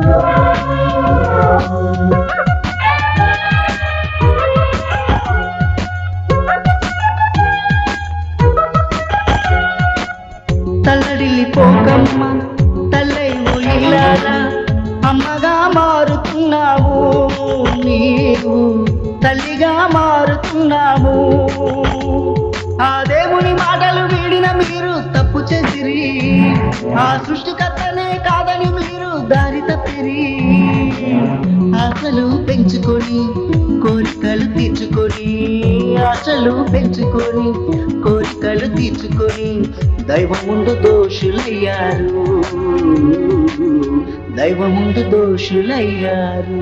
తల్లడిల్లిపోకమ్మ తల్లై ఒలిలారా అమ్మగా మారుతున్నావు నీవు తల్లిగా మారుతున్నావు ఆ దేవుని మాటలు వీడిన మీరు తప్పు చేసిరి ఆ సృష్టికర్తనే కాదని మీరు దారి తప్పిరి ఆశలు పెంచుకొని కోరికలు తీర్చుకొని ఆశలు పెంచుకొని కోరికలు తీర్చుకొని దైవముందు దోషులయ్యారు దైవముందు దోషులయ్యారు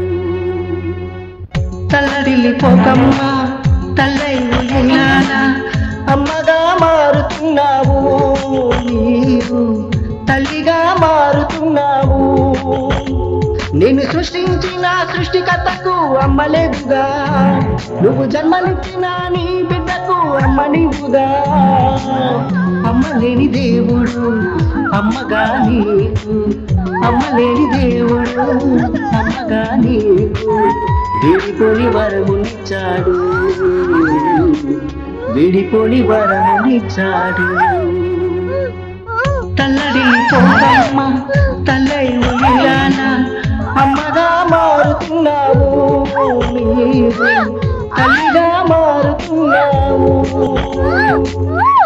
తల్లడిల్లిపోకమ్మ తల్లై ఉయ్యాల అమ్మగా మారుతున్నావు నీవు తల్లిగా మారుతున్నావు నిన్ను సృష్టించిన సృష్టికర్తకు అమ్మలేదుగా నువ్వు జన్మనిచ్చిన నీ బిడ్డకు అమ్మ నీవుగా అమ్మలేని దేవుడు అమ్మగా నీకు అమ్మలేని దేవుడు అమ్మగా నీకు విడిపోని వరమునిచ్చాడు విడిపోని వరమునిచ్చాడు తల్లడి పోకమ్మ తల్లై ఉయ్యాల అమ్మగా మారుతున్నావు నీవు తల్లిగా మారుతున్నావు